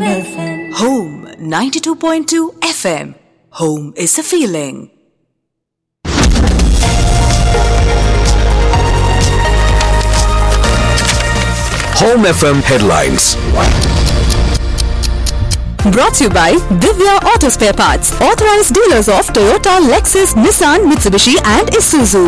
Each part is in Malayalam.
FM. Home 92.2 FM. Home is a feeling. Home FM headlines. Brought to you by Divya Auto Spare Parts, authorized dealers of Toyota, Lexus, Nissan, Mitsubishi, and Isuzu.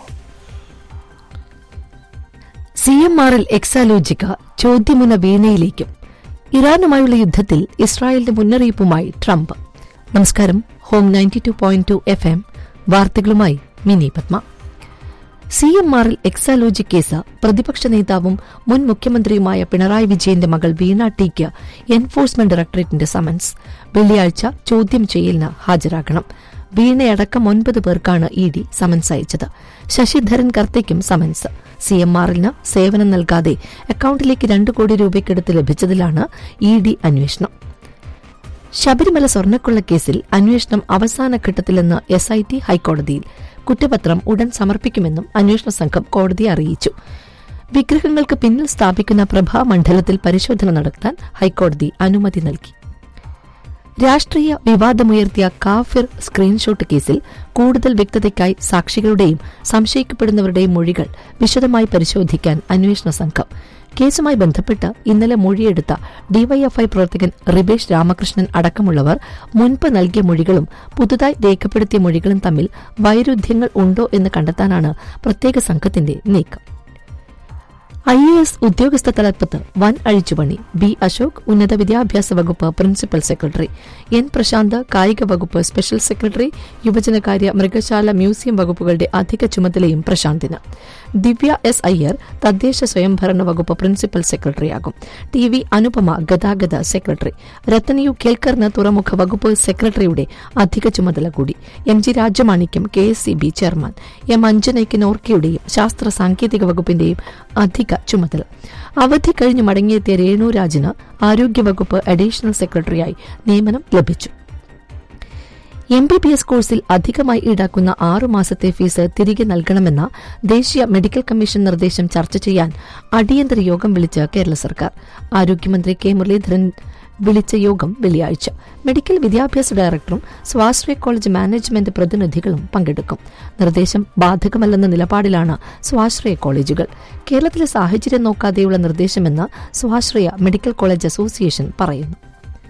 C M R L എക്സാലോജിക്ക ചോദ്യമുന വീണയിലേക്കും ഇറാനുമായുള്ള യുദ്ധത്തിൽ ഇസ്രായേലിന്റെ മുന്നറിയിപ്പുമായി ട്രംപ് നമസ്കാരം ഹോം ninety two point two F M വാർത്തകളുമായി Mini Padma C M R L Exalogic case പ്രതിപക്ഷ നേതാവും മുൻ മുഖ്യമന്ത്രിയുമായ പിണറായി വിജയന്റെ മകൾ വീണ ടിക്ക് എൻഫോഴ്സ്മെന്റ് ഡയറക്ടറേറ്റിന്റെ സമൻസ് വെള്ളിയാഴ്ച ചോദ്യം ചെയ്യലിന് ഹാജരാകണം വീണയടക്കം ഒൻപത് പേർക്കാണ് ഇ ഡി സമൻസ് അയച്ചത് ശശിധരൻ കർത്തയ്ക്കും സമൻസ് സി എം ആറിന് സേവനം നൽകാതെ അക്കൌണ്ടിലേക്ക് രണ്ട് കോടി രൂപയ്ക്കടുത്ത് ലഭിച്ചതിലാണ് ഇ ഡി അന്വേഷണം ശബരിമല സ്വർണ്ണക്കൊള്ള കേസിൽ അന്വേഷണം അവസാന ഘട്ടത്തിലെന്ന് എസ് ഐ ടി ഹൈക്കോടതിയിൽ കുറ്റപത്രം ഉടൻ സമർപ്പിക്കുമെന്നും അന്വേഷണ സംഘം കോടതിയെ അറിയിച്ചു വിഗ്രഹങ്ങൾക്ക് പിന്നിൽ സ്ഥാപിക്കുന്ന പ്രഭാമണ്ഡലത്തിൽ പരിശോധന നടത്താൻ ഹൈക്കോടതി അനുമതി നൽകി രാഷ്ട്രീയ വിവാദമുയർത്തിയ കാഫിർ സ്ക്രീൻഷോട്ട് കേസിൽ കൂടുതൽ വ്യക്തതയ്ക്കായി സാക്ഷികളുടെയും സംശയിക്കപ്പെടുന്നവരുടെയും മൊഴികൾ വിശദമായി പരിശോധിക്കാൻ അന്വേഷണ സംഘം കേസുമായി ബന്ധപ്പെട്ട് ഇന്നലെ മൊഴിയെടുത്ത ഡിവൈഎഫ്ഐ പ്രവർത്തകൻ റിബേഷ് രാമകൃഷ്ണൻ അടക്കമുള്ളവർ മുൻപ് നൽകിയ മൊഴികളും പുതുതായി രേഖപ്പെടുത്തിയ മൊഴികളും തമ്മിൽ വൈരുദ്ധ്യങ്ങൾ ഉണ്ടോ എന്ന് കണ്ടെത്താനാണ് പ്രത്യേക സംഘത്തിന്റെ നീക്കം ഐ എ എസ് ഉദ്യോഗസ്ഥ തലപ്പത്ത് വൻ അഴിച്ചുപണി ബി അശോക് ഉന്നത വിദ്യാഭ്യാസ വകുപ്പ് പ്രിൻസിപ്പൽ സെക്രട്ടറി എൻ പ്രശാന്ത് കായിക വകുപ്പ് സ്പെഷ്യൽ സെക്രട്ടറി യുവജനകാര്യ മൃഗശാല മ്യൂസിയം വകുപ്പുകളുടെ അധിക ചുമതലയും പ്രശാന്തിന് ദിവ്യ എസ് അയ്യർ തദ്ദേശ സ്വയംഭരണ വകുപ്പ് പ്രിൻസിപ്പൽ സെക്രട്ടറിയാകും ടി വി അനുപമ ഗതാഗത സെക്രട്ടറി രത്തനയു കേൽക്കറിന് തുറമുഖ വകുപ്പ് സെക്രട്ടറിയുടെ അധിക ചുമതല കൂടി M G Rajamanickam K S C B chairman M അഞ്ജനയ്ക്ക് നോർക്കയുടെയും ശാസ്ത്ര സാങ്കേതിക വകുപ്പിന്റെയും അധിക ചുമതല അവധി കഴിഞ്ഞ് മടങ്ങിയെത്തിയ രേണുരാജിന് ആരോഗ്യവകുപ്പ് അഡീഷണൽ സെക്രട്ടറിയായി നിയമനം ലഭിച്ചു എം ബി ബി എസ് കോഴ്സിൽ അധികമായി ഈടാക്കുന്ന ആറു മാസത്തെ ഫീസ് തിരികെ നൽകണമെന്ന ദേശീയ മെഡിക്കൽ കമ്മീഷൻ നിർദ്ദേശം ചർച്ച ചെയ്യാൻ അടിയന്തര യോഗം വിളിച്ച് കേരള സർക്കാർ ആരോഗ്യമന്ത്രി കെ മുരളീധരൻ വിളിച്ച യോഗം വെള്ളിയാഴ്ച മെഡിക്കൽ വിദ്യാഭ്യാസ ഡയറക്ടറും സ്വാശ്രയ കോളേജ് മാനേജ്മെന്റ് പ്രതിനിധികളും പങ്കെടുക്കും നിർദ്ദേശം ബാധകമല്ലെന്ന നിലപാടിലാണ് സ്വാശ്രയ കോളേജുകൾ കേരളത്തിലെ സാഹചര്യം നോക്കാതെയുള്ള നിർദ്ദേശമെന്ന് സ്വാശ്രയ മെഡിക്കൽ കോളേജ് അസോസിയേഷൻ പറയുന്നു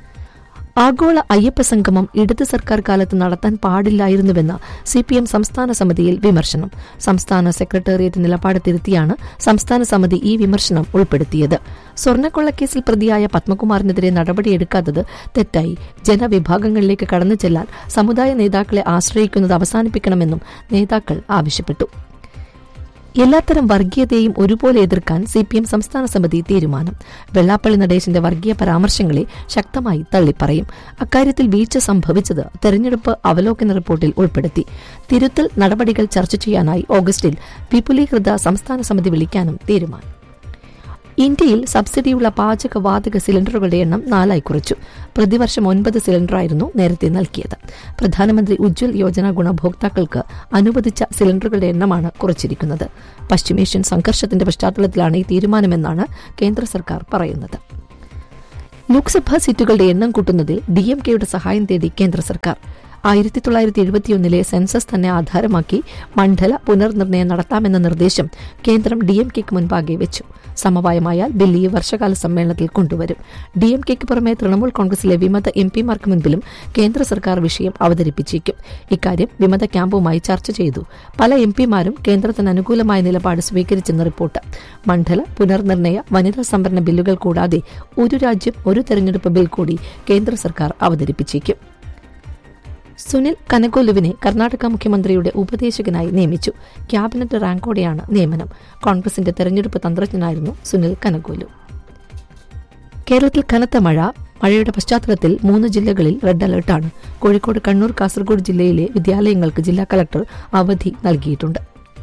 ആഗോള അയ്യപ്പ സംഗമം ഇടത് സർക്കാർ കാലത്ത് നടത്താൻ പാടില്ലായിരുന്നുവെന്ന് സി പി എം സംസ്ഥാന സമിതിയിൽ വിമർശനം സംസ്ഥാന സെക്രട്ടേറിയറ്റ് നിലപാട് തിരുത്തിയാണ് സംസ്ഥാന സമിതി ഈ വിമർശനം ഉൾപ്പെടുത്തിയത് സ്വർണ്ണക്കൊള്ളക്കേസിൽ പ്രതിയായ പത്മകുമാറിനെതിരെ നടപടിയെടുക്കാത്തത് തെറ്റായി ജനവിഭാഗങ്ങളിലേക്ക് കടന്നു ചെല്ലാൻ സമുദായ നേതാക്കളെ ആശ്രയിക്കുന്നത് അവസാനിപ്പിക്കണമെന്നും നേതാക്കൾ ആവശ്യപ്പെട്ടു എല്ലാത്തരം വർഗീയതയും ഒരുപോലെ എതിർക്കാൻ സി പി എം സംസ്ഥാന സമിതി തീരുമാനം വെള്ളാപ്പള്ളി നടേശന്റെ വർഗീയ പരാമർശങ്ങളെ ശക്തമായി തള്ളിപ്പറയും അക്കാര്യത്തിൽ വീഴ്ച സംഭവിച്ചത് തെരഞ്ഞെടുപ്പ് അവലോകന റിപ്പോർട്ടിൽ ഉൾപ്പെടുത്തി തിരുത്തൽ നടപടികൾ ചർച്ച ചെയ്യാനായി ഓഗസ്റ്റിൽ വിപുലീകൃത സംസ്ഥാന സമിതി വിളിക്കാനും തീരുമാനം ഇന്ത്യയിൽ സബ്സിഡിയുള്ള പാചകവാതക സിലിണ്ടറുകളുടെ എണ്ണം നാലായി കുറച്ചു പ്രതിവർഷം ഒൻപത് സിലിണ്ടറായിരുന്നു നേരത്തെ നൽകിയത് പ്രധാനമന്ത്രി ഉജ്ജ്വൽ യോജന ഗുണഭോക്താക്കൾക്ക് അനുവദിച്ച സിലിണ്ടറുകളുടെ എണ്ണമാണ് കുറച്ചിരിക്കുന്നത് പശ്ചിമേഷ്യൻ സംഘർഷത്തിന്റെ പശ്ചാത്തലത്തിലാണ് ഈ തീരുമാനമെന്നാണ് കേന്ദ്ര സർക്കാർ പറയുന്നത് ലോക്സഭാ സീറ്റുകളുടെ എണ്ണം കൂട്ടുന്നതിൽ ഡി എം കെയുടെ സഹായം തേടി കേന്ദ്ര സർക്കാർ ആയിരത്തി തൊള്ളായിരത്തി എഴുപത്തിയൊന്നിലെ സെൻസസ് തന്നെ ആധാരമാക്കി മണ്ഡല പുനർനിർണയം നടത്താമെന്ന നിർദ്ദേശം കേന്ദ്രം ഡി എം കെക്ക് മുൻപാകെ വെച്ചു സമവായമായാൽ ബിൽ ഈ വർഷകാല സമ്മേളനത്തിൽ കൊണ്ടുവരും ഡി എം കെക്ക് പുറമെ തൃണമൂൽ കോൺഗ്രസിലെ വിമത എം പിമാർക്ക് മുൻപിലും കേന്ദ്ര സർക്കാർ വിഷയം അവതരിപ്പിച്ചേക്കും ഇക്കാര്യം വിമത ക്യാമ്പുമായി ചർച്ച ചെയ്തു പല എം പിമാരും കേന്ദ്രത്തിന് അനുകൂലമായ നിലപാട് സ്വീകരിച്ചെന്ന് റിപ്പോർട്ട് മണ്ഡല പുനർനിർണയ വനിതാ സംവരണ ബില്ലുകൾ കൂടാതെ ഒരു രാജ്യം ഒരു തെരഞ്ഞെടുപ്പ് ബിൽ കൂടി കേന്ദ്ര സർക്കാർ അവതരിപ്പിച്ചേക്കും സുനിൽ കനഗോലുവിനെ കർണാടക മുഖ്യമന്ത്രിയുടെ ഉപദേശകനായി നിയമിച്ചു ക്യാബിനറ്റ് റാങ്കോടെയാണ് നിയമനം കോൺഗ്രസിന്റെ തെരഞ്ഞെടുപ്പ് തന്ത്രജ്ഞനായിരുന്നു സുനിൽ കനഗോലു കേരളത്തിൽ കനത്ത മഴ മഴയുടെ പശ്ചാത്തലത്തിൽ മൂന്ന് ജില്ലകളിൽ റെഡ് അലർട്ടാണ് കോഴിക്കോട് കണ്ണൂർ കാസർഗോഡ് ജില്ലയിലെ വിദ്യാലയങ്ങൾക്ക് ജില്ലാ കളക്ടർ അവധി നൽകിയിട്ടുണ്ട്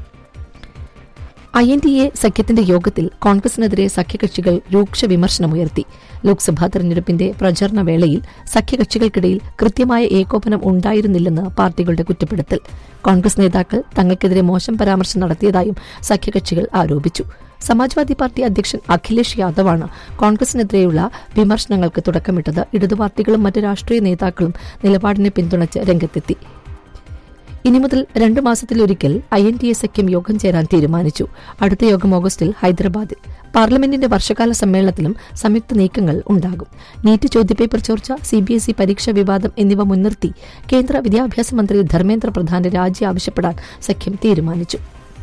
ഐ എൻ ഡി എ സഖ്യത്തിന്റെ യോഗത്തിൽ കോൺഗ്രസിനെതിരെ സഖ്യകക്ഷികൾ രൂക്ഷ വിമർശനമുയർത്തി ലോക്സഭാ തെരഞ്ഞെടുപ്പിന്റെ പ്രചരണ വേളയിൽ സഖ്യകക്ഷികൾക്കിടയിൽ കൃത്യമായ ഏകോപനം ഉണ്ടായിരുന്നില്ലെന്ന് പാർട്ടികളുടെ കുറ്റപ്പെടുത്തൽ കോൺഗ്രസ് നേതാക്കൾ തങ്ങൾക്കെതിരെ മോശം പരാമർശം നടത്തിയതായും സഖ്യകക്ഷികൾ ആരോപിച്ചു സമാജ്വാദി പാർട്ടി അധ്യക്ഷൻ അഖിലേഷ് യാദവാണ് കോൺഗ്രസിനെതിരെയുള്ള വിമർശനങ്ങൾക്ക് തുടക്കമിട്ടത് ഇടതു പാർട്ടികളും മറ്റ് രാഷ്ട്രീയ നേതാക്കളും നിലപാടിനെ പിന്തുണച്ച് രംഗത്തെത്തി ഇനി മുതൽ രണ്ടു മാസത്തിലൊരിക്കൽ ഐ എൻ ടി എ സഖ്യം യോഗം ചേരാൻ തീരുമാനിച്ചു അടുത്ത യോഗം ഓഗസ്റ്റിൽ ഹൈദരാബാദിൽ പാർലമെന്റിന്റെ വർഷകാല സമ്മേളനത്തിലും സംയുക്ത നീക്കങ്ങൾ ഉണ്ടാകും നീറ്റ് ചോദ്യപേപ്പർ ചോർച്ച സി ബി എസ് ഇ പരീക്ഷാ വിവാദം എന്നിവ മുൻനിർത്തി കേന്ദ്ര വിദ്യാഭ്യാസ മന്ത്രി ധർമ്മേന്ദ്ര പ്രധാന്റെ രാജി ആവശ്യപ്പെടാൻ സഖ്യം തീരുമാനിച്ചു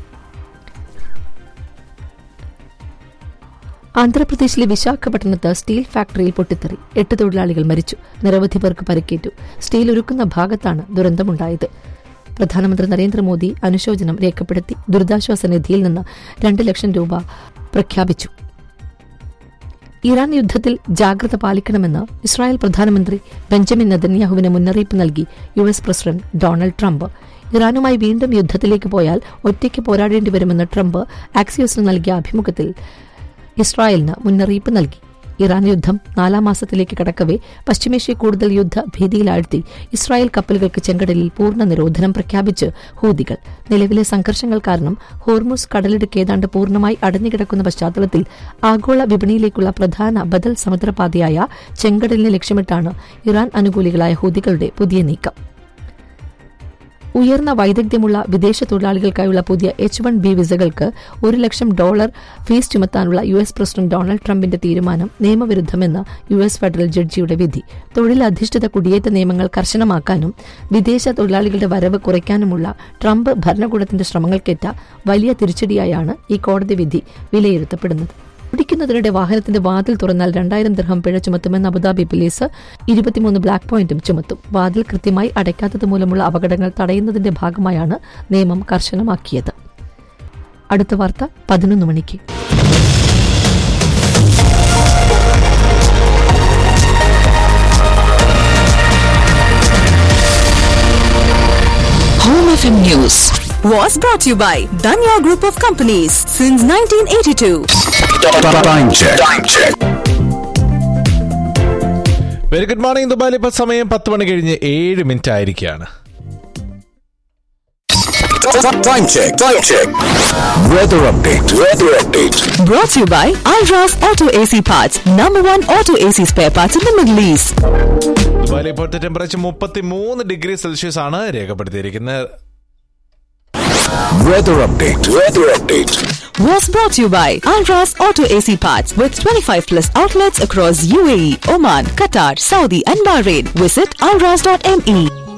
ആന്ധ്രാപ്രദേശിലെ വിശാഖപട്ടണത്ത് സ്റ്റീൽ ഫാക്ടറിയിൽ പൊട്ടിത്തെറി എട്ട് തൊഴിലാളികൾ മരിച്ചു നിരവധി പേർക്ക് പരിക്കേറ്റു സ്റ്റീൽ ഒരുക്കുന്ന ഭാഗത്താണ് ദുരന്തമുണ്ടായത് പ്രധാനമന്ത്രി നരേന്ദ്രമോദി അനുശോചനം രേഖപ്പെടുത്തി ദുരിതാശ്വാസ നിധിയിൽ നിന്ന് രണ്ട് ലക്ഷം രൂപ പ്രഖ്യാപിച്ചു ഇറാൻ യുദ്ധത്തിൽ ജാഗ്രത പാലിക്കണമെന്ന് ഇസ്രായേൽ പ്രധാനമന്ത്രി ബെഞ്ചമിൻ നെതന്യാഹുവിന് മുന്നറിയിപ്പ് നൽകി U S president Donald Trump ഇറാനുമായി വീണ്ടും യുദ്ധത്തിലേക്ക് പോയാൽ ഒറ്റയ്ക്ക് പോരാടേണ്ടി വരുമെന്ന് ട്രംപ് ആക്സിയോസിന് നൽകിയ അഭിമുഖത്തിൽ ഇസ്രായേലിന് മുന്നറിയിപ്പ് നൽകി ഇറാൻ യുദ്ധം നാലാം മാസത്തിലേക്ക് കടക്കവേ പശ്ചിമേഷ്യ കൂടുതൽ യുദ്ധ ഭീതിയിലാഴ്ത്തി ഇസ്രായേൽ കപ്പലുകൾക്ക് ചെങ്കടലിൽ പൂർണ്ണ നിരോധനം പ്രഖ്യാപിച്ച് ഹൂതികൾ നിലവിലെ സംഘർഷങ്ങൾ കാരണം ഹോർമുസ് കടലിടുക്ക് ഏതാണ്ട് പൂർണ്ണമായി അടഞ്ഞുകിടക്കുന്ന പശ്ചാത്തലത്തിൽ ആഗോള വിപണിയിലേക്കുള്ള പ്രധാന ബദൽ സമുദ്രപാതയായ ചെങ്കടലിനെ ലക്ഷ്യമിട്ടാണ് ഇറാൻ അനുകൂലികളായ ഹൂതികളുടെ പുതിയ നീക്കം ഉയർന്ന വൈദഗ്ധ്യമുള്ള വിദേശ തൊഴിലാളികൾക്കായുള്ള പുതിയ എച്ച് വൺ ബി വിസകൾക്ക് ഒരു ലക്ഷം ഡോളർ ഫീസ് ചുമത്താനുള്ള യു എസ് പ്രസിഡന്റ് ഡൊണാൾഡ് ട്രംപിന്റെ തീരുമാനം നിയമവിരുദ്ധമെന്ന് യു എസ് ഫെഡറൽ ജഡ്ജിയുടെ വിധി തൊഴിലധിഷ്ഠിത കുടിയേറ്റ നിയമങ്ങൾ കർശനമാക്കാനും വിദേശ തൊഴിലാളികളുടെ വരവ് കുറയ്ക്കാനുമുള്ള ട്രംപ് ഭരണകൂടത്തിന്റെ ശ്രമങ്ങൾക്കേറ്റ വലിയ തിരിച്ചടിയായാണ് ഈ കോടതി വിധി വിലയിരുത്തപ്പെടുന്നത് ഓടിക്കുന്നതിനിടെ വാഹനത്തിന്റെ വാതിൽ തുറന്നാൽ രണ്ടായിരം ദിർഹം പിഴ ചുമത്തുമെന്ന് അബുദാബി പോലീസ് ഇരുപത്തിമൂന്ന് ബ്ലാക്ക് പോയിന്റും ചുമത്തും വാതിൽ കൃത്യമായി അടയ്ക്കാത്തത് മൂലമുള്ള അപകടങ്ങൾ തടയുന്നതിന്റെ ഭാഗമായാണ് നിയമം കർശനമാക്കിയത് അടുത്ത വാർത്ത പതിനൊന്ന് മണിക്ക് Home FM News was brought to you by Danya Group of Companies since 1982. Time check. Time check. Very good morning ദുബായിൽ ഇപ്പൊ സമയം പത്ത് മണി കഴിഞ്ഞ് ഏഴ് മിനിറ്റ് ആയിരിക്കുകയാണ് Time check. Time check. Weather update. Weather update. Brought to you by Alras Auto AC Parts, number one auto AC spare parts in the Middle East. ദുബായിൽ ഇപ്പോഴത്തെ ടെമ്പറേച്ചർ മുപ്പത്തി മൂന്ന് ഡിഗ്രി സെൽഷ്യസ് ആണ് രേഖപ്പെടുത്തിയിരിക്കുന്നത് Weather update. Weather update. Was brought to you by Alras Auto AC Parts with 25 plus outlets across UAE, Oman, Qatar, Saudi, and Bahrain. Visit alras.me.